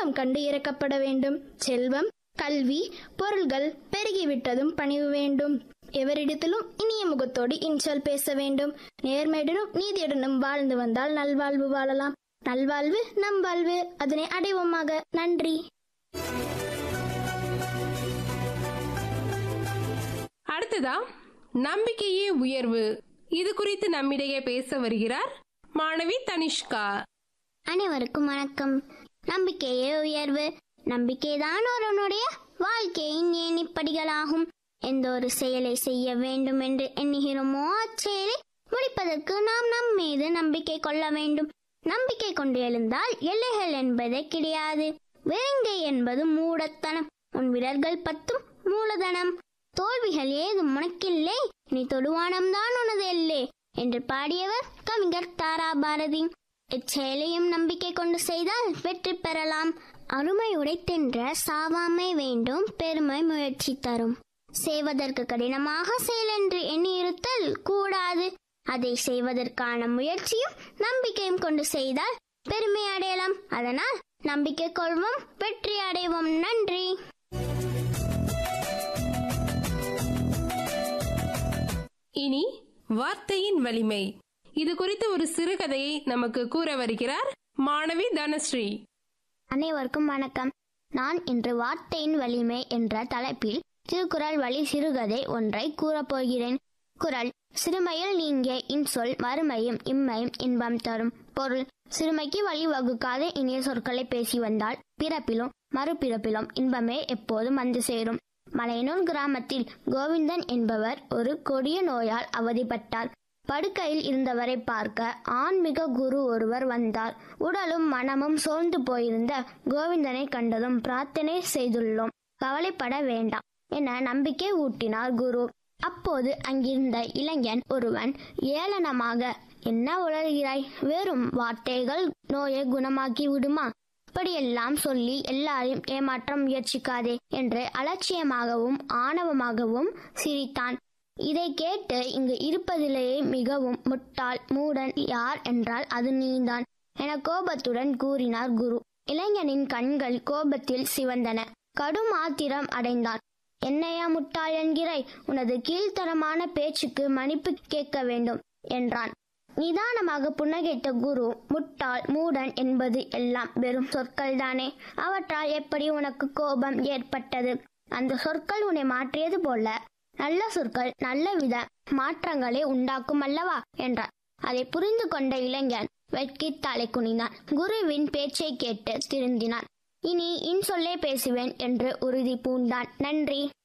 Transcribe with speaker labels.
Speaker 1: துன்பம் கண்டு இறக்கப்பட வேண்டும் செல்வம் கல்வி பொருள்கள் பெருகிவிட்டதும் பணிவு வேண்டும் எவரிடத்திலும் இனிய முகத்தோடு இன்சொல் பேச வேண்டும் நேர்மையுடனும் நீதியுடனும் வாழ்ந்து வந்தால் நல்வாழ்வு வாழலாம் நல்வாழ்வு நம் வாழ்வு அதனை அடைவோமாக நன்றி
Speaker 2: அடுத்ததா நம்பிக்கையே உயர்வு இது குறித்து நம்மிடையே பேச வருகிறார் மாணவி தனிஷ்கா
Speaker 3: அனைவருக்கும் வணக்கம் நம்பிக்கையே உயர்வு நம்பிக்கைதான் ஒருவனுடைய வாழ்க்கையின் ஏணிப்படிகளாகும் எந்த ஒரு செயலை செய்ய வேண்டும் என்று எண்ணுகிறோமோ அச்செயலை முடிப்பதற்கு நாம் நம் மீது நம்பிக்கை கொள்ள வேண்டும் நம்பிக்கை கொண்டு எழுந்தால் எல்லைகள் என்பதே கிடையாது வேங்கை என்பது மூடத்தனம் உன் விரல்கள் பத்தும் மூலதனம் தோல்விகள் ஏதும் உனக்கில்லை நீ தொடுவானம்தான் உனது எல்லே என்று பாடியவர் கவிஞர் தாரா பாரதி இச்செயலையும் நம்பிக்கை கொண்டு செய்தால் வெற்றி பெறலாம் அருமை உடைத்தென்ற சாவாமை வேண்டும் பெருமை முயற்சி தரும் செய்வதற்கு கடினமாக செயலென்று எண்ணியிருத்தல் கூடாது அதை செய்வதற்கான முயற்சியும் நம்பிக்கையும் கொண்டு செய்தால் பெருமை அடையலாம் அதனால் நம்பிக்கை கொள்வோம் வெற்றி அடைவோம் நன்றி
Speaker 2: இனி வார்த்தையின் வலிமை இது குறித்து ஒரு சிறுகதையை நமக்கு கூற வருகிறார் மாணவி தனஸ்ரீ
Speaker 3: அனைவருக்கும் வணக்கம் நான் இன்று வார்த்தையின் வலிமை என்ற தலைப்பில் திருக்குறள் வழி சிறுகதை ஒன்றை கூறப்போகிறேன் குறள் சிறுமையில் நீங்கிய இன்சொல் மறுமையும் இம்மையும் இன்பம் தரும் பொருள் சிறுமைக்கு வழிவகுக்காத இனிய சொற்களை பேசி வந்தால் பிறப்பிலும் மறுபிறப்பிலும் இன்பமே எப்போதும் வந்து சேரும் மலையனூர் கிராமத்தில் கோவிந்தன் என்பவர் ஒரு கொடிய நோயால் அவதிப்பட்டார் படுக்கையில் இருந்தவரை பார்க்க ஆன்மீக குரு ஒருவர் வந்தார் உடலும் மனமும் சோர்ந்து போயிருந்த கோவிந்தனை கண்டதும் பிரார்த்தனை செய்துள்ளோம் கவலைப்பட வேண்டாம் என நம்பிக்கை ஊட்டினார் குரு அப்போது அங்கிருந்த இளைஞன் ஒருவன் ஏளனமாக என்ன உளறுகிறாய் வெறும் வார்த்தைகள் நோயை குணமாக்கி விடுமா இப்படியெல்லாம் சொல்லி எல்லாரையும் ஏமாற்ற முயற்சிக்காதே என்று அலட்சியமாகவும் ஆணவமாகவும் சிரித்தான் இதை கேட்டு இங்கு இருப்பதிலேயே மிகவும் முட்டாள் மூடன் யார் என்றால் அது நீதான் என கோபத்துடன் கூறினார் குரு இளைஞனின் கண்கள் கோபத்தில் சிவந்தன கடும் ஆத்திரம் அடைந்தான் என்னையா முட்டாள் என்கிறாய் உனது கீழ்த்தரமான பேச்சுக்கு மன்னிப்பு கேட்க வேண்டும் என்றான் நிதானமாக புன்னகைத்த குரு முட்டாள் மூடன் என்பது எல்லாம் வெறும் சொற்கள்தானே அவற்றால் எப்படி உனக்கு கோபம் ஏற்பட்டது அந்த சொற்கள் உன்னை மாற்றியது போல நல்ல சொற்கள் நல்ல வித மாற்றங்களை உண்டாக்கும் அல்லவா என்றார் அதை புரிந்து கொண்ட இளைஞன் வெட்கி தலை குனிந்தான் குருவின் பேச்சை கேட்டு திருந்தினான் இனி இன்சொல்லே பேசுவேன் என்று உறுதி பூண்டான் நன்றி